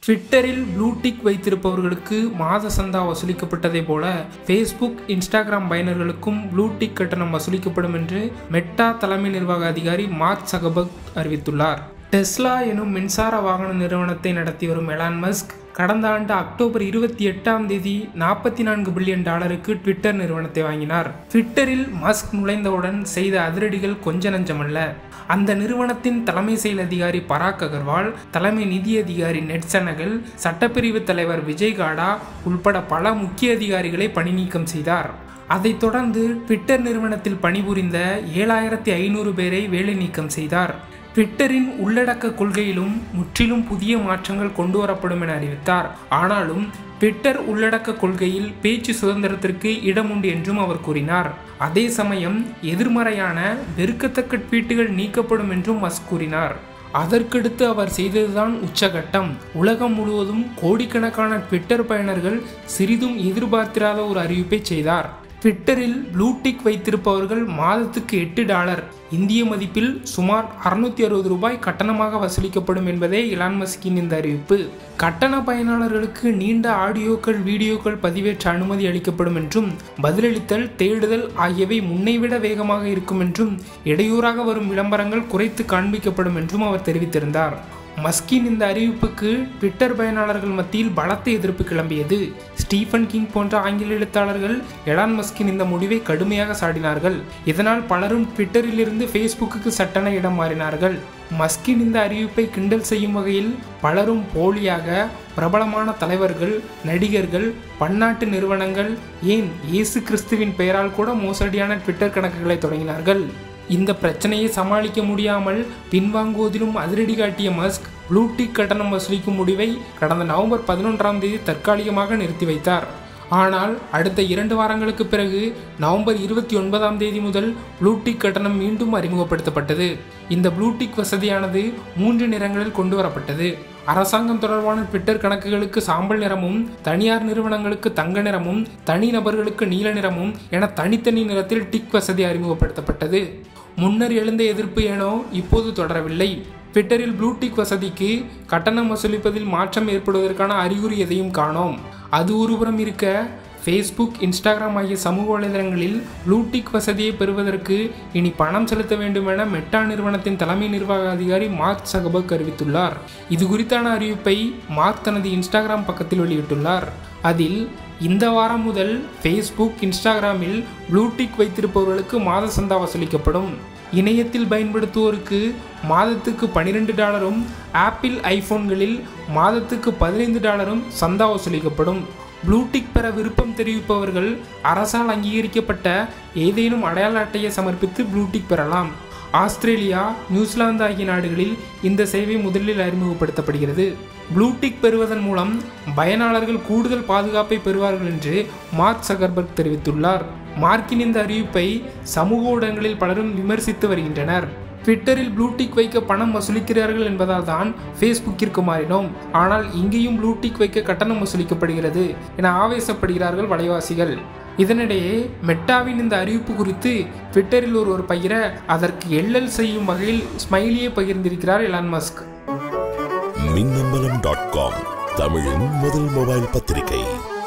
ட்விட்டரில் ப்ளூடிக் வைத்திருப்பவர்களுக்கு மாத சந்தா வசூலிக்கப்பட்டதை போல ஃபேஸ்புக் இன்ஸ்டாகிராம் பயனர்களுக்கும் ப்ளூடிக் கட்டணம் வசூலிக்கப்படும் என்று மெட்டா தலைமை நிர்வாக அதிகாரி மார்க் சகபர்க் அறிவித்துள்ளார் டெஸ்லா எனும் மின்சார வாகன நிறுவனத்தை நடத்தி வரும் எலான் மஸ்க் கடந்த ஆண்டு அக்டோபர் இருபத்தி எட்டாம் தேதி நாற்பத்தி நான்கு பில்லியன் டாலருக்கு ட்விட்டர் நிறுவனத்தை வாங்கினார் ட்விட்டரில் மஸ்க் நுழைந்தவுடன் செய்த அதிரடிகள் கொஞ்ச நஞ்சமல்ல அந்த நிறுவனத்தின் தலைமை செயல் அதிகாரி பராக் அகர்வால் தலைமை நிதி அதிகாரி நெட் செனகல் சட்டப்பிரிவு தலைவர் விஜய் காடா உள்பட பல முக்கிய அதிகாரிகளை பணி நீக்கம் செய்தார் அதைத் தொடர்ந்து ட்விட்டர் நிறுவனத்தில் பணிபுரிந்த ஏழாயிரத்தி ஐநூறு பேரை வேலை நீக்கம் செய்தார் ட்விட்டரின் உள்ளடக்க கொள்கையிலும் முற்றிலும் புதிய மாற்றங்கள் கொண்டு வரப்படும் என அறிவித்தார் ஆனாலும் ட்விட்டர் உள்ளடக்க கொள்கையில் பேச்சு சுதந்திரத்திற்கு இடம் உண்டு என்றும் அவர் கூறினார் அதே சமயம் எதிர்மறையான வெறுக்கத்தக்க ட்வீட்டுகள் நீக்கப்படும் என்றும் மஸ்க் கூறினார் அதற்கடுத்து அவர் செய்ததுதான் உச்சகட்டம் உலகம் முழுவதும் கோடிக்கணக்கான ட்விட்டர் பயனர்கள் சிறிதும் எதிர்பார்த்திராத ஒரு அறிவிப்பை செய்தார் ட்விட்டரில் ப்ளூடிக் வைத்திருப்பவர்கள் மாதத்துக்கு எட்டு டாலர் இந்திய மதிப்பில் சுமார் அறுநூத்தி அறுபது ரூபாய் கட்டணமாக வசூலிக்கப்படும் என்பதே இலான் மஸ்கின் இந்த அறிவிப்பு கட்டண பயனாளர்களுக்கு நீண்ட ஆடியோக்கள் வீடியோக்கள் பதிவேற்ற அனுமதி அளிக்கப்படும் என்றும் பதிலளித்தல் தேடுதல் ஆகியவை முன்னைவிட வேகமாக இருக்கும் என்றும் இடையூறாக வரும் விளம்பரங்கள் குறைத்து காண்பிக்கப்படும் என்றும் அவர் தெரிவித்திருந்தார் மஸ்கின் இந்த அறிவிப்புக்கு ட்விட்டர் பயனாளர்கள் மத்தியில் பலத்த எதிர்ப்பு கிளம்பியது ஸ்டீஃபன் கிங் போன்ற ஆங்கில எழுத்தாளர்கள் எலான் மஸ்கின் இந்த முடிவை கடுமையாக சாடினார்கள் இதனால் பலரும் ட்விட்டரிலிருந்து ஃபேஸ்புக்கு சட்டென இடம் மாறினார்கள் மஸ்கின் இந்த அறிவிப்பை கிண்டல் செய்யும் வகையில் பலரும் போலியாக பிரபலமான தலைவர்கள் நடிகர்கள் பன்னாட்டு நிறுவனங்கள் ஏன் இயேசு கிறிஸ்துவின் பெயரால் கூட மோசடியான ட்விட்டர் கணக்குகளை தொடங்கினார்கள் இந்த பிரச்சனையை சமாளிக்க முடியாமல் பின்வாங்குவதிலும் அதிரடி காட்டிய மஸ்க் ப்ளூடிக் கட்டணம் வசூலிக்கும் முடிவை கடந்த நவம்பர் பதினொன்றாம் தேதி தற்காலிகமாக நிறுத்தி வைத்தார் ஆனால் அடுத்த இரண்டு வாரங்களுக்கு பிறகு நவம்பர் இருபத்தி ஒன்பதாம் தேதி முதல் ப்ளூடிக் கட்டணம் மீண்டும் அறிமுகப்படுத்தப்பட்டது இந்த ப்ளூடிக் வசதியானது மூன்று நிறங்களில் கொண்டு வரப்பட்டது அரசாங்கம் தொடர்பான ட்விட்டர் கணக்குகளுக்கு சாம்பல் நிறமும் தனியார் நிறுவனங்களுக்கு தங்க நிறமும் தனிநபர்களுக்கு நீல நிறமும் என தனித்தனி நிறத்தில் டிக் வசதி அறிமுகப்படுத்தப்பட்டது முன்னர் எழுந்த எதிர்ப்பு ஏனோ இப்போது தொடரவில்லை ட்விட்டரில் ப்ளூடிக் வசதிக்கு கட்டணம் வசூலிப்பதில் மாற்றம் ஏற்படுவதற்கான அறிகுறி எதையும் காணோம் அது ஒருபுறம் இருக்க ஃபேஸ்புக் இன்ஸ்டாகிராம் ஆகிய சமூக வலைதளங்களில் ப்ளூடிக் வசதியை பெறுவதற்கு இனி பணம் செலுத்த வேண்டும் என மெட்டா நிறுவனத்தின் தலைமை நிர்வாக அதிகாரி மார்க் சகபக் அறிவித்துள்ளார் இது குறித்தான அறிவிப்பை மார்க் தனது இன்ஸ்டாகிராம் பக்கத்தில் வெளியிட்டுள்ளார் அதில் இந்த வாரம் முதல் ஃபேஸ்புக் இன்ஸ்டாகிராமில் ப்ளூடிக் வைத்திருப்பவர்களுக்கு மாத சந்தா வசூலிக்கப்படும் இணையத்தில் பயன்படுத்துவோருக்கு மாதத்துக்கு பன்னிரெண்டு டாலரும் ஆப்பிள் ஐஃபோன்களில் மாதத்துக்கு பதினைந்து டாலரும் சந்தா வசூலிக்கப்படும் ப்ளூடிக் பெற விருப்பம் தெரிவிப்பவர்கள் அரசால் அங்கீகரிக்கப்பட்ட ஏதேனும் அடையாள அட்டையை சமர்ப்பித்து ப்ளூடிக் பெறலாம் ஆஸ்திரேலியா நியூசிலாந்து ஆகிய நாடுகளில் இந்த சேவை முதலில் அறிமுகப்படுத்தப்படுகிறது ப்ளூடிக் பெறுவதன் மூலம் பயனாளர்கள் கூடுதல் பாதுகாப்பை பெறுவார்கள் என்று மார்க் சகர்பர்க் தெரிவித்துள்ளார் மார்க்கின் இந்த அறிவிப்பை சமூக ஊடகங்களில் பலரும் விமர்சித்து வருகின்றனர் ட்விட்டரில் ப்ளூடிக் வைக்க பணம் வசூலிக்கிறார்கள் என்பதால் தான் ஃபேஸ்புக்கிற்கு மாறினோம் ஆனால் இங்கேயும் ப்ளூடிக் வைக்க கட்டணம் வசூலிக்கப்படுகிறது என ஆவேசப்படுகிறார்கள் வலைவாசிகள் இதனிடையே மெட்டாவின் இந்த அறிவிப்பு குறித்து ட்விட்டரில் ஒருவர் பகிர அதற்கு எள்ளல் செய்யும் வகையில் ஸ்மைலியை பகிர்ந்திருக்கிறார் Elon Musk Minnambalam dot com தமிழின் முதல் மொபைல் பத்திரிகை